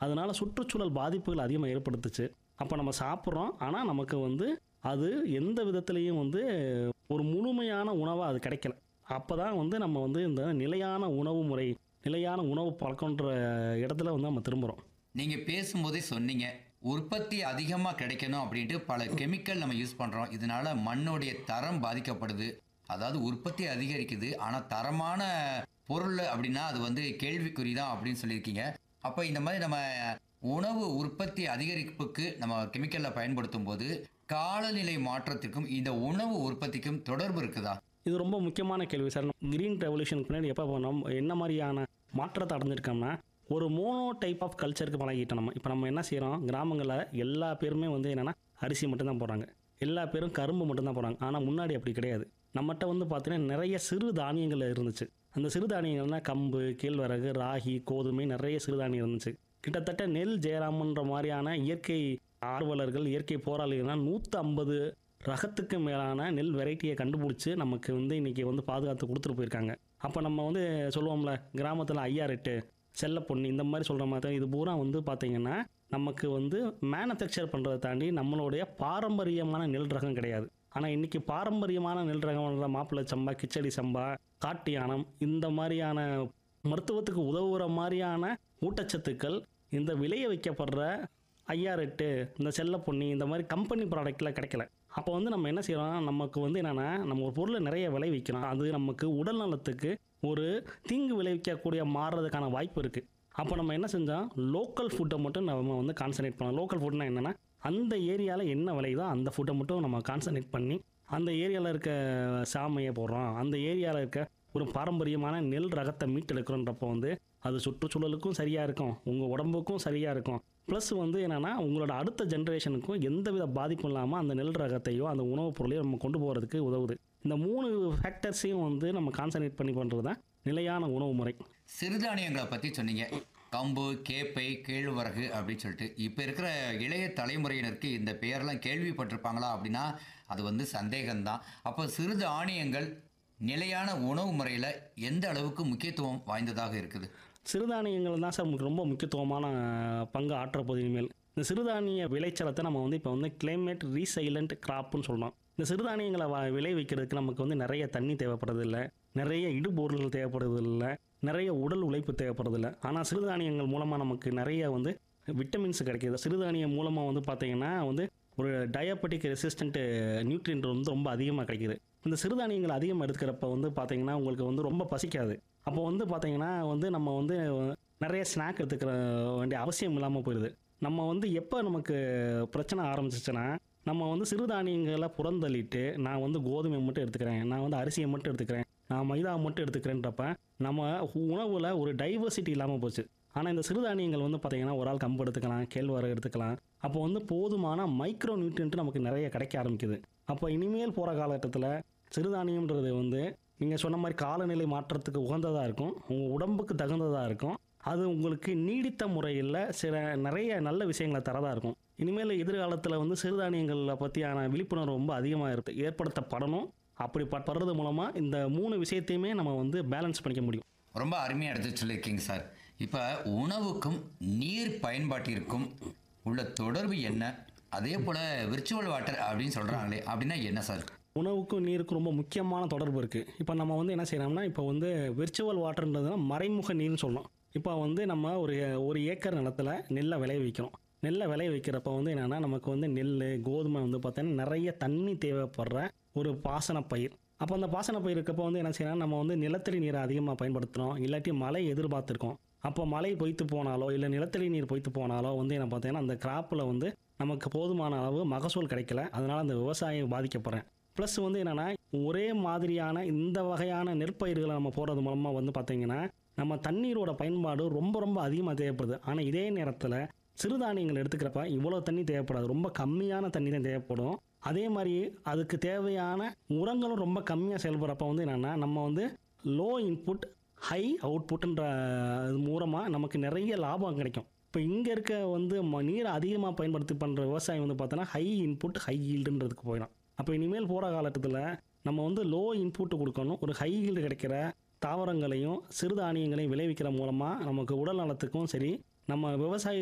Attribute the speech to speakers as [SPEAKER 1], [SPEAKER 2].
[SPEAKER 1] அதனால சுற்றுச்சூழல் பாதிப்புகள் அதிகமாக ஏற்படுத்துச்சு அப்போ நம்ம சாப்பிட்றோம் ஆனால் நமக்கு வந்து அது எந்த விதத்துலேயும் வந்து ஒரு முழுமையான உணவாக அது கிடைக்கல அப்போ தான் வந்து நம்ம வந்து இந்த நிலையான உணவு முறை நிலையான உணவு பழக்கன்ற இடத்துல வந்து நம்ம திரும்புகிறோம்
[SPEAKER 2] நீங்க பேசும்போதே சொன்னீங்க உற்பத்தி அதிகமா கிடைக்கணும் அப்படின்ட்டு பல கெமிக்கல் நம்ம யூஸ் பண்றோம் இதனால மண்ணுடைய தரம் பாதிக்கப்படுது அதாவது உற்பத்தி அதிகரிக்குது ஆனா தரமான பொருள் அப்படின்னா அது வந்து கேள்விக்குறி தான் அப்படின்னு சொல்லியிருக்கீங்க அப்போ இந்த மாதிரி நம்ம உணவு உற்பத்தி அதிகரிப்புக்கு நம்ம கெமிக்கலை பயன்படுத்தும் போது காலநிலை மாற்றத்திற்கும் இந்த உணவு உற்பத்திக்கும் தொடர்பு இருக்குதா
[SPEAKER 1] இது ரொம்ப முக்கியமான கேள்வி சார் கிரீன் ரெவல்யூஷனுக்கு பின்னாடி எப்போ போனோம் என்ன மாதிரியான மாற்றத்தை அடைஞ்சிருக்கோம்னா ஒரு மோனோ டைப் ஆஃப் கல்ச்சருக்கு பழகிட்டோம் நம்ம இப்போ நம்ம என்ன செய்கிறோம் கிராமங்களில் எல்லா பேருமே வந்து என்னென்னா அரிசி மட்டும்தான் போடுறாங்க எல்லா பேரும் கரும்பு மட்டும்தான் போடுறாங்க ஆனால் முன்னாடி அப்படி கிடையாது நம்மகிட்ட வந்து பார்த்தீங்கன்னா நிறைய சிறு தானியங்கள் இருந்துச்சு அந்த சிறு தானியங்கள்னா கம்பு கேழ்வரகு ராகி கோதுமை நிறைய சிறுதானியம் இருந்துச்சு கிட்டத்தட்ட நெல் ஜெயராமன்ற மாதிரியான இயற்கை ஆர்வலர்கள் இயற்கை போராளிகள்லாம் நூற்றி ஐம்பது ரகத்துக்கு மேலான நெல் வெரைட்டியை கண்டுபிடிச்சி நமக்கு வந்து இன்றைக்கி வந்து பாதுகாத்து கொடுத்துட்டு போயிருக்காங்க அப்போ நம்ம வந்து சொல்லுவோம்ல கிராமத்தில் ஐயா ரெட்டு செல்ல பொண்ணு இந்த மாதிரி சொல்கிற மாதிரி தான் இது பூரா வந்து பார்த்திங்கன்னா நமக்கு வந்து மேனுஃபேக்சர் பண்ணுறதை தாண்டி நம்மளுடைய பாரம்பரியமான நெல் ரகம் கிடையாது ஆனால் இன்றைக்கி பாரம்பரியமான நெல் ரகம்ன்ற மாப்பிள்ளை சம்பா கிச்சடி சம்பா காட்டு யானம் இந்த மாதிரியான மருத்துவத்துக்கு உதவுற மாதிரியான ஊட்டச்சத்துக்கள் இந்த விளைய வைக்கப்படுற ஐயாரெட்டு இந்த செல்ல பொன்னி இந்த மாதிரி கம்பெனி ப்ராடக்ட்டில் கிடைக்கல அப்போ வந்து நம்ம என்ன செய்கிறோம் நமக்கு வந்து என்னென்னா நம்ம ஒரு பொருளை நிறைய விளைவிக்கிறோம் அது நமக்கு உடல் நலத்துக்கு ஒரு தீங்கு விளைவிக்கக்கூடிய மாறுறதுக்கான வாய்ப்பு இருக்குது அப்போ நம்ம என்ன செஞ்சோம் லோக்கல் ஃபுட்டை மட்டும் நம்ம வந்து கான்சன்ட்ரேட் பண்ணலாம் லோக்கல் ஃபுட்னா என்னென்னா அந்த ஏரியாவில் என்ன விளையுதோ அந்த ஃபுட்டை மட்டும் நம்ம கான்சன்ட்ரேட் பண்ணி அந்த ஏரியாவில் இருக்க சாமையை போடுறோம் அந்த ஏரியாவில் இருக்க ஒரு பாரம்பரியமான நெல் ரகத்தை மீட்டெடுக்கிறோன்றப்போ வந்து அது சுற்றுச்சூழலுக்கும் சரியாக இருக்கும் உங்கள் உடம்புக்கும் சரியாக இருக்கும் ப்ளஸ் வந்து என்னென்னா உங்களோட அடுத்த ஜென்ரேஷனுக்கும் எந்தவித பாதிப்பும் இல்லாமல் அந்த நெல் ரகத்தையோ அந்த உணவுப் பொருளையோ நம்ம கொண்டு போகிறதுக்கு உதவுது இந்த மூணு ஃபேக்டர்ஸையும் வந்து நம்ம கான்சன்ட்ரேட் பண்ணி பண்ணுறது தான் நிலையான உணவு முறை
[SPEAKER 2] சிறுதானியங்களை பற்றி சொன்னீங்க கம்பு கேப்பை கேழ்வரகு அப்படின்னு சொல்லிட்டு இப்போ இருக்கிற இளைய தலைமுறையினருக்கு இந்த பெயர்லாம் கேள்விப்பட்டிருப்பாங்களா அப்படின்னா அது வந்து சந்தேகம்தான் அப்போ சிறுதானியங்கள் நிலையான உணவு முறையில் எந்த அளவுக்கு முக்கியத்துவம் வாய்ந்ததாக இருக்குது
[SPEAKER 1] சிறுதானியங்கள் தான் சார் நமக்கு ரொம்ப முக்கியத்துவமான பங்கு ஆற்ற போகுது இனிமேல் இந்த சிறுதானிய விளைச்சலத்தை நம்ம வந்து இப்போ வந்து கிளைமேட் ரீசைலண்ட் கிராப்னு சொல்கிறோம் இந்த சிறுதானியங்களை வ விளைவிக்கிறதுக்கு நமக்கு வந்து நிறைய தண்ணி தேவைப்படுறதில்ல நிறைய இடுபொருள்கள் தேவைப்படுறதில்ல நிறைய உடல் உழைப்பு தேவைப்படுறதில்ல ஆனால் சிறுதானியங்கள் மூலமாக நமக்கு நிறைய வந்து விட்டமின்ஸ் கிடைக்கிது சிறுதானியம் மூலமாக வந்து பார்த்தீங்கன்னா வந்து ஒரு டயபெட்டிக் ரெசிஸ்டன்ட் நியூட்ரியன்ட் வந்து ரொம்ப அதிகமாக கிடைக்கிது இந்த சிறுதானியங்கள் அதிகமாக எடுக்கிறப்ப வந்து பார்த்தீங்கன்னா உங்களுக்கு வந்து ரொம்ப பசிக்காது அப்போ வந்து பார்த்தீங்கன்னா வந்து நம்ம வந்து நிறைய ஸ்நாக் எடுத்துக்கிற வேண்டிய அவசியம் இல்லாமல் போயிடுது நம்ம வந்து எப்போ நமக்கு பிரச்சனை ஆரம்பிச்சிச்சுன்னா நம்ம வந்து சிறுதானியங்களை புறந்தள்ளிட்டு நான் வந்து கோதுமை மட்டும் எடுத்துக்கிறேன் நான் வந்து அரிசியை மட்டும் எடுத்துக்கிறேன் நான் மைதா மட்டும் எடுத்துக்கிறேன்றப்ப நம்ம உணவில் ஒரு டைவர்சிட்டி இல்லாமல் போச்சு ஆனால் இந்த சிறுதானியங்கள் வந்து பார்த்தீங்கன்னா ஒரு ஆள் கம்பு எடுத்துக்கலாம் கேழ்வரகு எடுத்துக்கலாம் அப்போ வந்து போதுமான மைக்ரோ நியூட்ரியன்ட் நமக்கு நிறைய கிடைக்க ஆரம்பிக்குது அப்போ இனிமேல் போகிற காலகட்டத்தில் சிறுதானியம்ன்றது வந்து நீங்கள் சொன்ன மாதிரி காலநிலை மாற்றத்துக்கு உகந்ததாக இருக்கும் உங்கள் உடம்புக்கு தகுந்ததாக இருக்கும் அது உங்களுக்கு நீடித்த முறையில் சில நிறைய நல்ல விஷயங்களை தரதாக இருக்கும் இனிமேல் எதிர்காலத்தில் வந்து சிறுதானியங்களை பற்றியான விழிப்புணர்வு ரொம்ப அதிகமாக இருக்கு ஏற்படுத்தப்படணும் அப்படி படுறது மூலமாக இந்த மூணு விஷயத்தையுமே நம்ம வந்து பேலன்ஸ் பண்ணிக்க முடியும்
[SPEAKER 2] ரொம்ப அருமையாக எடுத்து சொல்லியிருக்கீங்க சார் இப்போ உணவுக்கும் நீர் பயன்பாட்டிற்கும் உள்ள தொடர்பு என்ன அதே போல் விர்ச்சுவல் வாட்டர் அப்படின்னு சொல்கிறாங்களே அப்படின்னா என்ன சார்
[SPEAKER 1] உணவுக்கும் நீருக்கும் ரொம்ப முக்கியமான தொடர்பு இருக்குது இப்போ நம்ம வந்து என்ன செய்யறோம்னா இப்போ வந்து விர்ச்சுவல் வாட்டர்ன்றதுனா மறைமுக நீர்னு சொல்லணும் இப்போ வந்து நம்ம ஒரு ஒரு ஏக்கர் நிலத்துல நெல்லை விளைய வைக்கிறோம் நெல்லை விளைய வைக்கிறப்ப வந்து என்னென்னா நமக்கு வந்து நெல் கோதுமை வந்து பார்த்தீங்கன்னா நிறைய தண்ணி தேவைப்படுற ஒரு பாசன பயிர் அப்போ அந்த பாசன பயிர் இருக்கப்போ வந்து என்ன செய்யணும் நம்ம வந்து நிலத்தடி நீரை அதிகமாக பயன்படுத்துகிறோம் இல்லாட்டி மழை எதிர்பார்த்துருக்கோம் அப்போ மழை பொய்த்து போனாலோ இல்லை நிலத்தடி நீர் பொய்த்து போனாலோ வந்து என்ன பார்த்தீங்கன்னா அந்த கிராப்பில் வந்து நமக்கு போதுமான அளவு மகசூல் கிடைக்கல அதனால் அந்த விவசாயம் பாதிக்கப்படுறேன் ப்ளஸ் வந்து என்னென்னா ஒரே மாதிரியான இந்த வகையான நெற்பயிர்களை நம்ம போடுறது மூலமாக வந்து பார்த்தீங்கன்னா நம்ம தண்ணீரோட பயன்பாடு ரொம்ப ரொம்ப அதிகமாக தேவைப்படுது ஆனால் இதே நேரத்தில் சிறுதானியங்கள் எடுத்துக்கிறப்ப இவ்வளோ தண்ணி தேவைப்படாது ரொம்ப கம்மியான தண்ணி தான் தேவைப்படும் அதே மாதிரி அதுக்கு தேவையான உரங்களும் ரொம்ப கம்மியாக செயல்படுறப்ப வந்து என்னென்னா நம்ம வந்து லோ இன்புட் ஹை அவுட்புட்ன்ற இது மூலமாக நமக்கு நிறைய லாபம் கிடைக்கும் இப்போ இங்கே இருக்க வந்து ம- நீரை அதிகமாக பயன்படுத்தி பண்ணுற விவசாயம் வந்து பார்த்தோன்னா ஹை இன்புட் ஹை ஈல்டுன்றதுக்கு போயிடும் அப்போ இனிமேல் போகிற காலகட்டத்தில் நம்ம வந்து லோ இன்புட் கொடுக்கணும் ஒரு ஹை ஈல்டு கிடைக்கிற தாவரங்களையும் சிறுதானியங்களையும் விளைவிக்கிற மூலமாக நமக்கு உடல் நலத்துக்கும் சரி நம்ம விவசாய